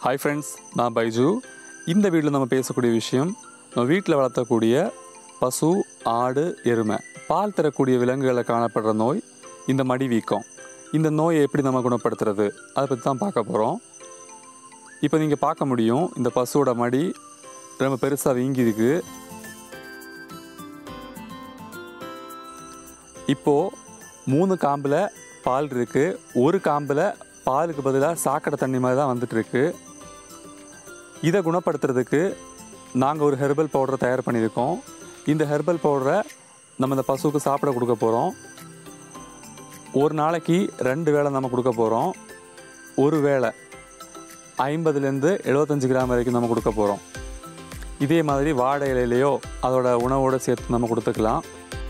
hi friends நான் பைஜு இந்த வீட்டில் நம்ம பேசக்கூடிய விஷயம் நம்ம வீட்டில் வளர்த்தக்கூடிய பசு ஆடு எருமை பால் தரக்கூடிய விலங்குகளில் காணப்படுற நோய் இந்த மடி வீக்கம் இந்த நோயை எப்படி நம்ம குணப்படுத்துறது அதை பற்றி தான் பார்க்க போகிறோம் இப்போ நீங்கள் பார்க்க முடியும் இந்த பசுவோட மடி ரொம்ப பெருசாக வீங்கியிருக்கு இப்போது மூணு காம்பில் பால் இருக்குது ஒரு காம்பில் பாலுக்கு பதிலாக சாக்கடை தண்ணி மாதிரி தான் வந்துட்டு இருக்கு இதை குணப்படுத்துறதுக்கு நாங்கள் ஒரு ஹெர்பல் பவுடரை தயார் பண்ணியிருக்கோம் இந்த ஹெர்பல் பவுடரை நம்ம இந்த பசுவுக்கு சாப்பிட கொடுக்க போகிறோம் ஒரு நாளைக்கு ரெண்டு வேளை நம்ம கொடுக்க போகிறோம் ஒரு வேளை ஐம்பதுலேருந்து எழுபத்தஞ்சு கிராம் வரைக்கும் நம்ம கொடுக்க போகிறோம் இதே மாதிரி வாழை இலையிலையோ அதோட உணவோடு சேர்த்து நம்ம கொடுத்துக்கலாம்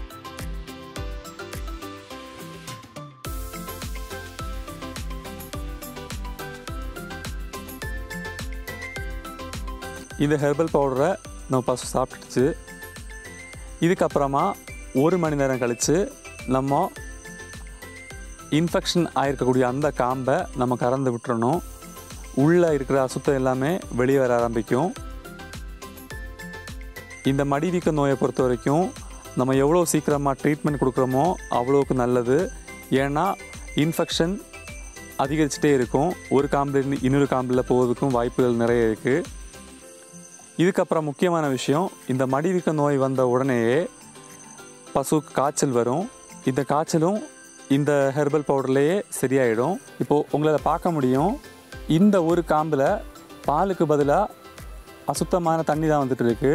இந்த ஹெர்பல் பவுடரை நம்ம பசு சாப்பிட்டுச்சு இதுக்கப்புறமா ஒரு மணி நேரம் கழித்து நம்ம இன்ஃபெக்ஷன் ஆயிருக்கக்கூடிய அந்த காம்பை நம்ம கறந்து விட்டுறணும் உள்ளே இருக்கிற அசுத்தம் எல்லாமே வெளியே வர ஆரம்பிக்கும் இந்த மடிவீக்க நோயை பொறுத்த வரைக்கும் நம்ம எவ்வளோ சீக்கிரமாக ட்ரீட்மெண்ட் கொடுக்குறோமோ அவ்வளோக்கு நல்லது ஏன்னா இன்ஃபெக்ஷன் அதிகரிச்சுட்டே இருக்கும் ஒரு காம்பில் இன்னொரு காம்பில் போவதுக்கும் வாய்ப்புகள் நிறைய இருக்குது இதுக்கப்புறம் முக்கியமான விஷயம் இந்த மடிவீக்க நோய் வந்த உடனேயே பசுவுக்கு காய்ச்சல் வரும் இந்த காய்ச்சலும் இந்த ஹெர்பல் பவுடர்லேயே சரியாயிடும் இப்போது உங்களால் பார்க்க முடியும் இந்த ஒரு காம்பில் பாலுக்கு பதிலாக அசுத்தமான தண்ணி தான் வந்துட்டு இருக்கு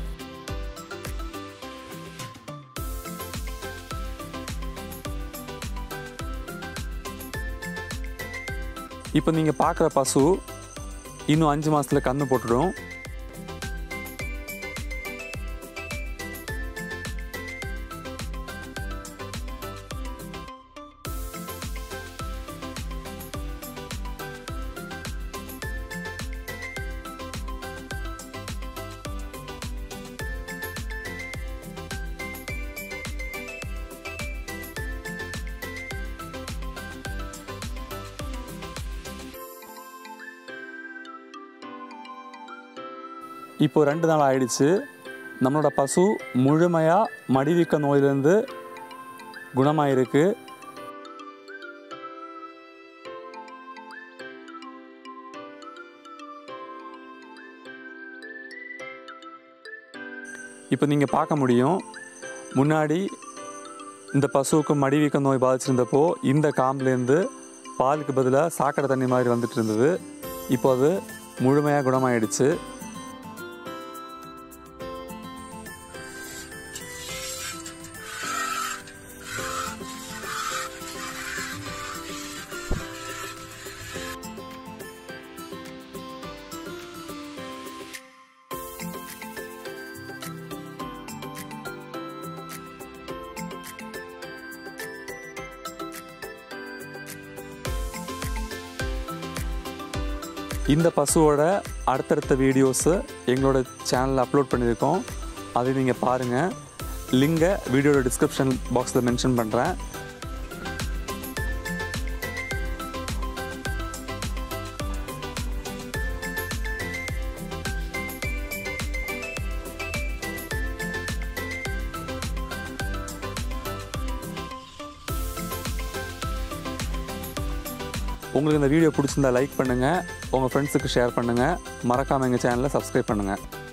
இப்போ நீங்கள் பார்க்குற பசு இன்னும் அஞ்சு மாதத்தில் கன்று போட்டுடும் இப்போ ரெண்டு நாள் ஆயிடுச்சு நம்மளோட பசு முழுமையாக மடிவீக்க நோயிலிருந்து குணமாயிருக்கு இப்போ நீங்கள் பார்க்க முடியும் முன்னாடி இந்த பசுவுக்கு மடிவீக்க நோய் பாதிச்சிருந்தப்போ இந்த காம்புலேருந்து பாலுக்கு பதிலாக சாக்கடை தண்ணி மாதிரி வந்துட்டு இருந்தது இப்போ அது முழுமையாக குணமாயிடுச்சு இந்த பசுவோட அடுத்தடுத்த வீடியோஸு எங்களோட சேனலில் அப்லோட் பண்ணியிருக்கோம் அதை நீங்கள் பாருங்கள் லிங்கை வீடியோட டிஸ்கிரிப்ஷன் பாக்ஸில் மென்ஷன் பண்ணுறேன் உங்களுக்கு இந்த வீடியோ பிடிச்சிருந்தா லைக் பண்ணுங்கள் உங்கள் ஃப்ரெண்ட்ஸுக்கு ஷேர் பண்ணுங்கள் மறக்காமல் எங்கள் சேனலை சப்ஸ்கிரைப் பண்ணுங்கள்